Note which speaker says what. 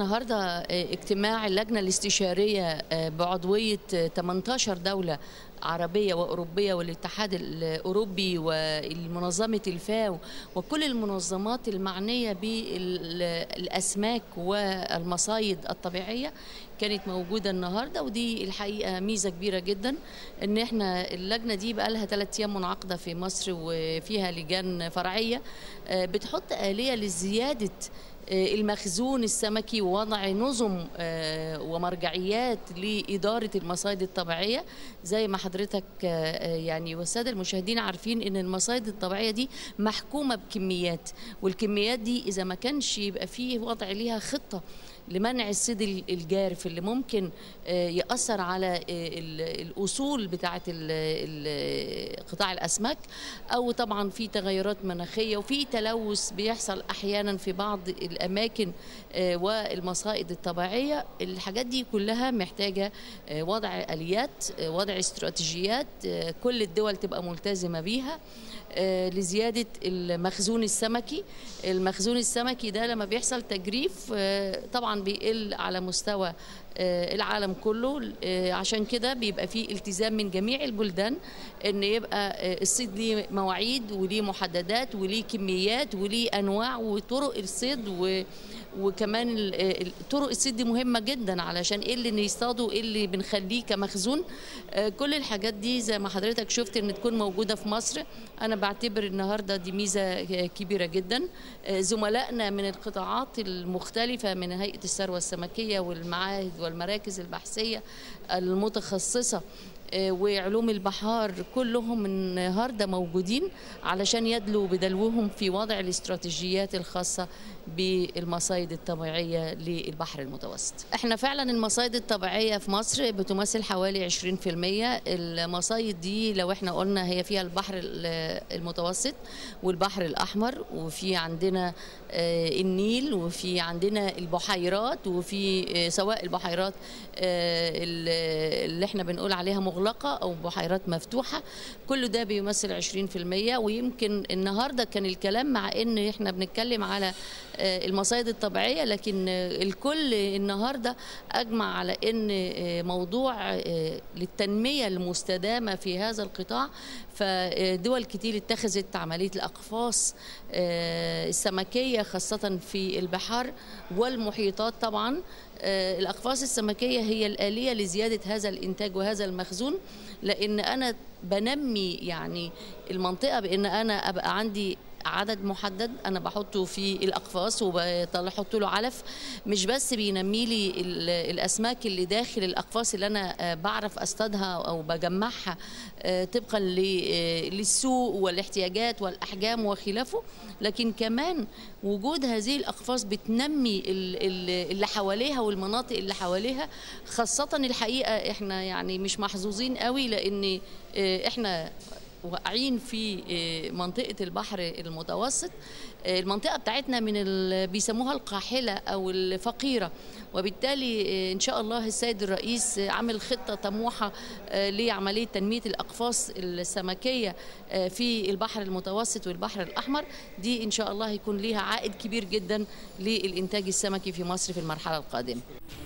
Speaker 1: النهارده اجتماع اللجنه الاستشاريه بعضويه 18 دوله عربية وأوروبية والاتحاد الأوروبي ومنظمة الفاو وكل المنظمات المعنية بالأسماك والمصايد الطبيعية كانت موجودة النهاردة ودي الحقيقة ميزة كبيرة جدا ان احنا اللجنة دي بقى لها ثلاث ايام منعقدة في مصر وفيها لجان فرعية بتحط آلية لزيادة المخزون السمكي ووضع نظم ومرجعيات لإدارة المصايد الطبيعية زي ما حضرتك يعني والسادة المشاهدين عارفين إن المصايد الطبيعية دي محكومة بكميات والكميات دي إذا ما كانش يبقى فيه وضع ليها خطة لمنع الصيد الجارف اللي ممكن يأثر على الأصول بتاعة قطاع الأسماك أو طبعا في تغيرات مناخية وفي تلوث بيحصل أحيانا في بعض الأماكن والمصائد الطبيعية الحاجات دي كلها محتاجة وضع آليات وضع استراتيجيات كل الدول تبقى ملتزمة بيها لزيادة المخزون السمكي المخزون السمكي ده لما بيحصل تجريف طبعا بيقل على مستوى العالم كله عشان كده بيبقى فيه التزام من جميع البلدان ان يبقى الصيد ليه مواعيد وليه محددات وليه كميات وليه انواع وطرق الصيد و وكمان طرق الصيد دي مهمه جدا علشان ايه اللي نصطاده ايه اللي بنخليه كمخزون كل الحاجات دي زي ما حضرتك شفت ان تكون موجوده في مصر انا بعتبر النهارده دي ميزه كبيره جدا زملائنا من القطاعات المختلفه من هيئه الثروه السمكيه والمعاهد والمراكز البحثيه المتخصصه وعلوم البحار كلهم النهارده موجودين علشان يدلوا بدلوهم في وضع الاستراتيجيات الخاصه بالمصايد الطبيعيه للبحر المتوسط. احنا فعلا المصايد الطبيعيه في مصر بتمثل حوالي 20% المصايد دي لو احنا قلنا هي فيها البحر المتوسط والبحر الاحمر وفي عندنا النيل وفي عندنا البحيرات وفي سواء البحيرات اللي احنا بنقول عليها مغلقه او بحيرات مفتوحه كل ده بيمثل 20% ويمكن النهارده كان الكلام مع ان احنا بنتكلم على المصايد الطبيعيه لكن الكل النهارده اجمع على ان موضوع للتنميه المستدامه في هذا القطاع فدول كتير اتخذت عمليه الاقفاص السمكيه خاصه في البحار والمحيطات طبعا الاقفاص السمكيه هي الاليه لزياده هذا الانتاج وهذا المخزون لان انا بنمي يعني المنطقه بان انا ابقى عندي عدد محدد انا بحطه في الاقفاص وبحط له علف مش بس بينمي لي الاسماك اللي داخل الاقفاص اللي انا بعرف اصطادها او بجمعها طبقا للسوق والاحتياجات والاحجام وخلافه لكن كمان وجود هذه الاقفاص بتنمي اللي حواليها والمناطق اللي حواليها خاصه الحقيقه احنا يعني مش محظوظين قوي لان احنا واقعين في منطقه البحر المتوسط المنطقه بتاعتنا من بيسموها القاحله او الفقيره وبالتالي ان شاء الله السيد الرئيس عمل خطه طموحه لعمليه تنميه الاقفاص السمكيه في البحر المتوسط والبحر الاحمر دي ان شاء الله هيكون ليها عائد كبير جدا للانتاج السمكي في مصر في المرحله القادمه